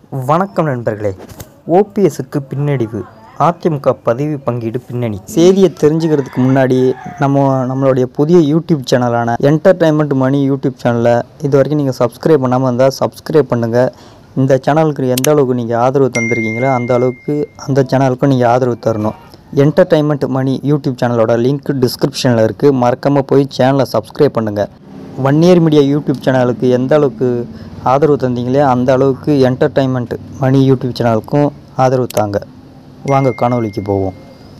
வணக்கம் நண்பர்களே ஓபிஎஸ்க்கு பின்னடைவு அதிமுக பதவி பங்கீடு பின்னணி செய்தியை தெரிஞ்சுக்கிறதுக்கு முன்னாடி நம்ம நம்மளுடைய புதிய யூடியூப் சேனலான என்டர்டைன்மெண்ட் மணி யூடியூப் சேனலை இது வரைக்கும் நீங்கள் சப்ஸ்கிரைப் பண்ணாமல் இருந்தால் சப்ஸ்கிரைப் பண்ணுங்கள் இந்த சேனலுக்கு எந்த அளவுக்கு நீங்கள் ஆதரவு தந்திருக்கீங்களோ அந்த அளவுக்கு அந்த சேனலுக்கும் நீங்கள் ஆதரவு தரணும் என்டர்டைன்மெண்ட் மணி யூடியூப் சேனலோட லிங்க் டிஸ்கிரிப்ஷனில் இருக்குது மறக்காமல் போய் சேனலை சப்ஸ்கிரைப் பண்ணுங்கள் வன்னியர் மீடியா யூடியூப் சேனலுக்கு எந்த அளவுக்கு ஆதரவு தந்தீங்களே அந்த அளவுக்கு என்டர்டைன்மெண்ட் மணி யூடியூப் சேனலுக்கும் ஆதரவு தாங்க வாங்க காணொளிக்கு போவோம்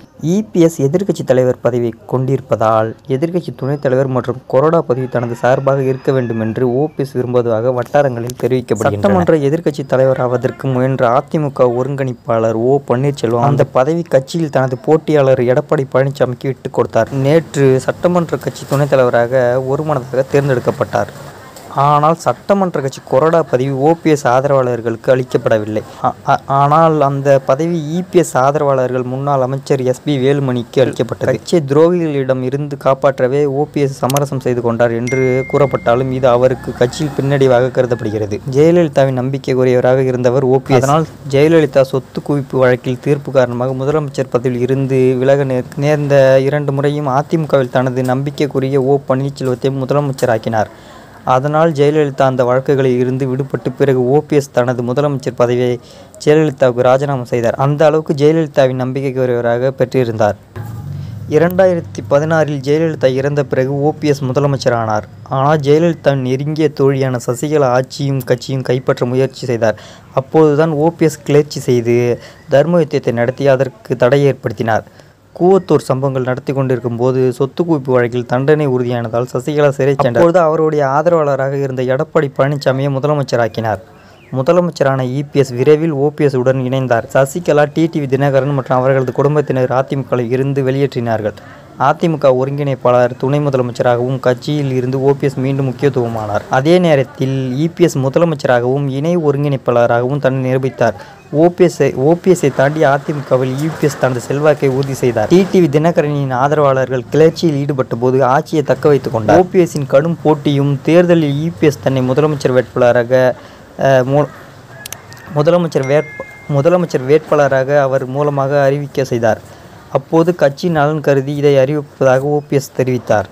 இபிஎஸ் எதிர்க்கட்சி தலைவர் பதவியை கொண்டிருப்பதால் எதிர்க்கட்சி துணைத் தலைவர் மற்றும் கொரோனா பதவி தனது சார்பாக இருக்க வேண்டும் என்று ஓபிஎஸ் விரும்புவதாக வட்டாரங்களில் தெரிவிக்கப்படுகின்றன சட்டமன்ற எதிர்க்கட்சி தலைவர் ஆவதற்கு முயன்ற அதிமுக ஒருங்கிணைப்பாளர் ஓ பன்னீர்செல்வம் அந்த பதவி கட்சியில் தனது போட்டியாளர் எடப்பாடி பழனிசாமிக்கு விட்டுக் கொடுத்தார் நேற்று சட்டமன்ற கட்சி துணைத் தலைவராக ஒருமனதாக தேர்ந்தெடுக்கப்பட்டார் ஆனால் சட்டமன்ற கட்சி கொறடா பதவி ஓபிஎஸ் ஆதரவாளர்களுக்கு அளிக்கப்படவில்லை ஆ- ஆ- ஆனால் அந்த பதவி இபிஎஸ் ஆதரவாளர்கள் முன்னாள் அமைச்சர் எஸ்பி வேலுமணிக்கு அளிக்கப்பட்டது கட்சி துரோகிகளிடம் இருந்து காப்பாற்றவே ஓபிஎஸ் சமரசம் செய்து கொண்டார் என்று கூறப்பட்டாலும் இது அவருக்கு கட்சியில் பின்னடைவாக கருதப்படுகிறது ஜெயலலிதாவின் நம்பிக்கைக்குரியவராக இருந்தவர் ஓபிஎஸ் அதனால் ஜெயலலிதா சொத்து குவிப்பு வழக்கில் தீர்ப்பு காரணமாக முதலமைச்சர் பதவியில் இருந்து விலக நேர்- நேர்ந்த இரண்டு முறையும் அதிமுகவில் தனது நம்பிக்கைக்குரிய ஓ பன்னீர்செல்வத்தை முதலமைச்சராக்கினார் அதனால் ஜெயலலிதா அந்த வழக்குகளில் இருந்து விடுபட்டு பிறகு ஓபிஎஸ் தனது முதலமைச்சர் பதவியை ஜெயலலிதாவுக்கு ராஜினாமா செய்தார் அந்த அளவுக்கு ஜெயலலிதாவின் நம்பிக்கைக்குரியவராக பெற்றிருந்தார் இரண்டாயிரத்தி பதினாறில் ஜெயலலிதா இறந்த பிறகு ஓபிஎஸ் முதலமைச்சரானார் ஆனால் ஜெயலலிதாவின் நெருங்கிய தோழியான சசிகலா ஆட்சியும் கட்சியும் கைப்பற்ற முயற்சி செய்தார் அப்போதுதான் ஓபிஎஸ் கிளர்ச்சி செய்து தர்ம யுத்தத்தை நடத்தி அதற்கு தடை ஏற்படுத்தினார் கூவத்தூர் சம்பவங்கள் நடத்தி கொண்டிருக்கும் போது சொத்து குவிப்பு வழக்கில் தண்டனை உறுதியானதால் சசிகலா சிறை சென்றார் அப்பொழுது அவருடைய ஆதரவாளராக இருந்த எடப்பாடி பழனிசாமியை முதலமைச்சராக்கினார் முதலமைச்சரான இபிஎஸ் விரைவில் ஓபிஎஸ் உடன் இணைந்தார் சசிகலா டிடிவி தினகரன் மற்றும் அவர்களது குடும்பத்தினர் அதிமுகவில் இருந்து வெளியேற்றினார்கள் அதிமுக ஒருங்கிணைப்பாளர் துணை முதலமைச்சராகவும் கட்சியில் இருந்து ஓபிஎஸ் மீண்டும் முக்கியத்துவமானார் அதே நேரத்தில் இபிஎஸ் முதலமைச்சராகவும் இணை ஒருங்கிணைப்பாளராகவும் தன்னை நிரூபித்தார் ஓபிஎஸ்ஐ ஓபிஎஸ்ஐ தாண்டி அதிமுகவில் யூபிஎஸ் தனது செல்வாக்கை உறுதி செய்தார் டிடிவி தினகரனின் ஆதரவாளர்கள் கிளர்ச்சியில் ஈடுபட்ட போது ஆட்சியை தக்க வைத்துக் கொண்டார் ஓபிஎஸ்ஸின் கடும் போட்டியும் தேர்தலில் யூபிஎஸ் தன்னை முதலமைச்சர் வேட்பாளராக அஹ், மு- முதலமைச்சர் வேட்ப முதலமைச்சர் வேட்பாளராக அவர் மூலமாக அறிவிக்க செய்தார் அப்போது கட்சி நலன் கருதி இதை அறிவிப்பதாக ஓபிஎஸ் தெரிவித்தார்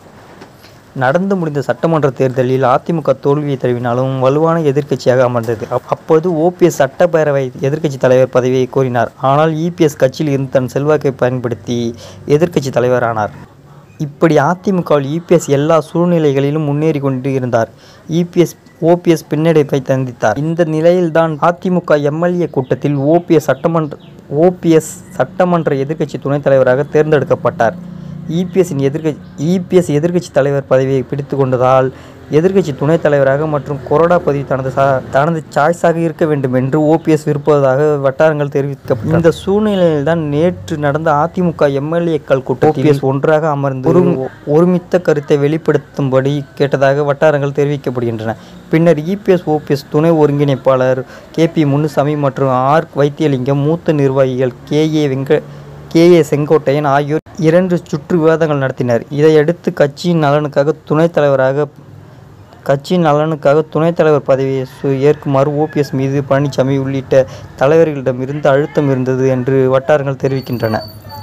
நடந்து முடிந்த சட்டமன்ற தேர்தலில் அதிமுக தோல்வியை தழுவினாலும் வலுவான எதிர்க்கட்சியாக அமர்ந்தது அப்- அப்போது ஓபிஎஸ் சட்டப்பேரவை எதிர்க்கட்சி தலைவர் பதவியை கோரினார் ஆனால் இபிஎஸ் கட்சியில் இருந்து தன் செல்வாக்கை பயன்படுத்தி எதிர்க்கட்சி தலைவரானார் இப்படி அதிமுகவில் இபிஎஸ் எல்லா சூழ்நிலைகளிலும் முன்னேறி கொண்டு இருந்தார் இபிஎஸ் ஓபிஎஸ் பின்னடைப்பை சந்தித்தார் இந்த நிலையில்தான் அதிமுக எம்எல்ஏ கூட்டத்தில் ஓபிஎஸ் சட்டமன்ற ஓபிஎஸ் சட்டமன்ற எதிர்க்கட்சி துணைத் தலைவராக தேர்ந்தெடுக்கப்பட்டார் இபிஎஸ்ஸின் எதிர்க்கட்சி இபிஎஸ் எதிர்க்கட்சி தலைவர் பதவியை பிடித்து கொண்டதால் எதிர்க்கட்சி துணைத் தலைவராக மற்றும் கொறடா பதவி தனது சா தனது சாய்ஸாக இருக்க வேண்டும் என்று ஓபிஎஸ் விரும்புவதாக வட்டாரங்கள் தெரிவிக்கப்பட்டன இந்த சூழ்நிலையில் தான் நேற்று நடந்த அதிமுக எம்எல்ஏக்கள் கூட்டம் ஓபிஎஸ் ஒன்றாக அமர்ந்து ஒரு ஒருமித்த கருத்தை வெளிப்படுத்தும்படி கேட்டதாக வட்டாரங்கள் தெரிவிக்கப்படுகின்றன பின்னர் இபிஎஸ் ஓபிஎஸ் துணை ஒருங்கிணைப்பாளர் கே பி முனுசாமி மற்றும் ஆர் வைத்தியலிங்கம் மூத்த நிர்வாகிகள் கே ஏ வெங்க கே ஏ செங்கோட்டையன் ஆகியோர் இரண்டு சுற்று விவாதங்கள் நடத்தினர் இதையடுத்து கட்சியின் நலனுக்காக துணைத் தலைவராக கட்சியின் நலனுக்காக துணைத் தலைவர் பதவியை சு- ஏற்குமாறு ஓபிஎஸ் மீது பழனிசாமி உள்ளிட்ட தலைவர்களிடமிருந்து அழுத்தம் இருந்தது என்று வட்டாரங்கள் தெரிவிக்கின்றன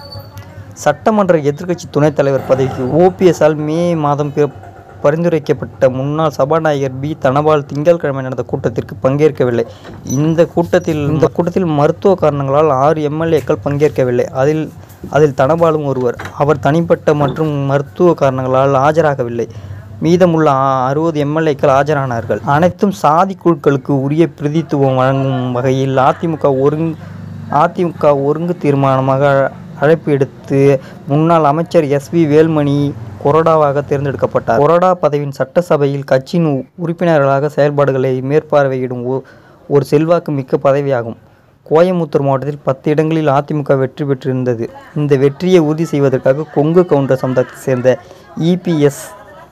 சட்டமன்ற எதிர்க்கட்சி துணைத் தலைவர் பதவிக்கு ஓபிஎஸ்ஆல் மே மாதம் பி- பரிந்துரைக்கப்பட்ட முன்னாள் சபாநாயகர் பி தனபால் திங்கட்கிழமை நடந்த கூட்டத்திற்கு பங்கேற்கவில்லை இந்த கூட்டத்தில் இந்த கூட்டத்தில் மருத்துவ காரணங்களால் ஆறு எம்எல்ஏக்கள் பங்கேற்கவில்லை அதில் அதில் தனபாலும் ஒருவர் அவர் தனிப்பட்ட மற்றும் மருத்துவ காரணங்களால் ஆஜராகவில்லை மீதமுள்ள அறுபது எம்எல்ஏக்கள் ஆஜரானார்கள் அனைத்தும் சாதி குழுக்களுக்கு உரிய பிரதித்துவம் வழங்கும் வகையில் அதிமுக ஒருங் அதிமுக ஒருங்கு தீர்மானமாக அழைப்பு எடுத்து முன்னாள் அமைச்சர் எஸ்வி வேல்மணி கொறடாவாக தேர்ந்தெடுக்கப்பட்டார் கொறடா பதவியின் சட்டசபையில் கட்சியின் உ- உறுப்பினர்களாக செயல்பாடுகளை மேற்பார்வையிடும் ஒ- ஒரு செல்வாக்கு மிக்க பதவியாகும் கோயமுத்தூர் மாவட்டத்தில் பத்து இடங்களில் அதிமுக வெற்றி பெற்றிருந்தது இந்த வெற்றியை உறுதி செய்வதற்காக கொங்கு கவுண்டர் சமுதாயத்தைச் சேர்ந்த இபிஎஸ்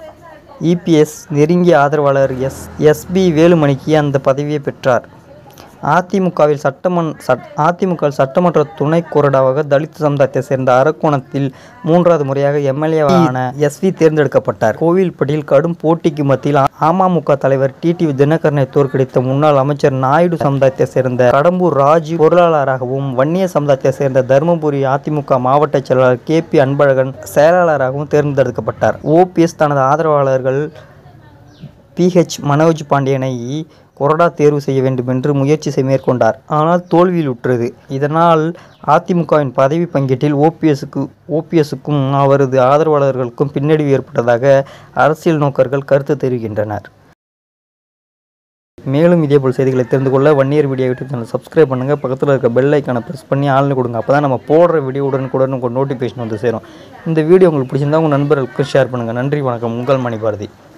இபிஎஸ் நெருங்கிய ஆதரவாளர் எஸ் எஸ்பி வேலுமணிக்கு அந்த பதவியை பெற்றார் அதிமுகவில் சட்டமன் சட் அதிமுக சட்டமன்ற துணை கொறடாவாக தலித் சமுதாயத்தை சேர்ந்த அரக்கோணத்தில் மூன்றாவது முறையாக எம்எல்ஏவான எஸ்வி தேர்ந்தெடுக்கப்பட்டார் கோவில்பட்டியில் கடும் போட்டிக்கு மத்தியில் அமமுக தலைவர் டிடிவி தினகரனை தோற்கடித்த முன்னாள் அமைச்சர் நாயுடு சமுதாயத்தை சேர்ந்த கடம்பூர் ராஜு பொருளாளராகவும் வன்னிய சமுதாயத்தை சேர்ந்த தருமபுரி அதிமுக மாவட்ட செயலாளர் கே பி அன்பழகன் செயலாளராகவும் தேர்ந்தெடுக்கப்பட்டார் ஓபிஎஸ் தனது ஆதரவாளர்கள் பிஹெச் மனோஜ் பாண்டியனை கொறடா தேர்வு செய்ய வேண்டும் என்று முயற்சி செய் மேற்கொண்டார் ஆனால் தோல்வியுற்றது இதனால் அதிமுகவின் பதவி பங்கீட்டில் ஓபிஎஸ்க்கு ஓபிஎஸ்க்கும் அவரது ஆதரவாளர்களுக்கும் பின்னடைவு ஏற்பட்டதாக அரசியல் நோக்கர்கள் கருத்து தெரிவிக்கின்றனர் மேலும் இதேபோல் செய்திகளை தெரிந்து கொள்ள Vanniyar video YouTube channel subscribe பண்ணுங்கள் பக்கத்தில் இருக்க பெல் ஐக்கானை ப்ரெஸ் பண்ணி ஆள்னு கொடுங்க அப்போ தான் நம்ம போடுற வீடியோ உடனுக்குடன் உங்களுக்கு நோட்டிஃபிகேஷன் வந்து சேரும் இந்த வீடியோ உங்களுக்கு பிடிச்சிருந்தா உங்கள் நண்பர்களுக்கு ஷேர் பண்ணுங்கள் நன்றி வணக்கம் உங்கள் மணி பாரதி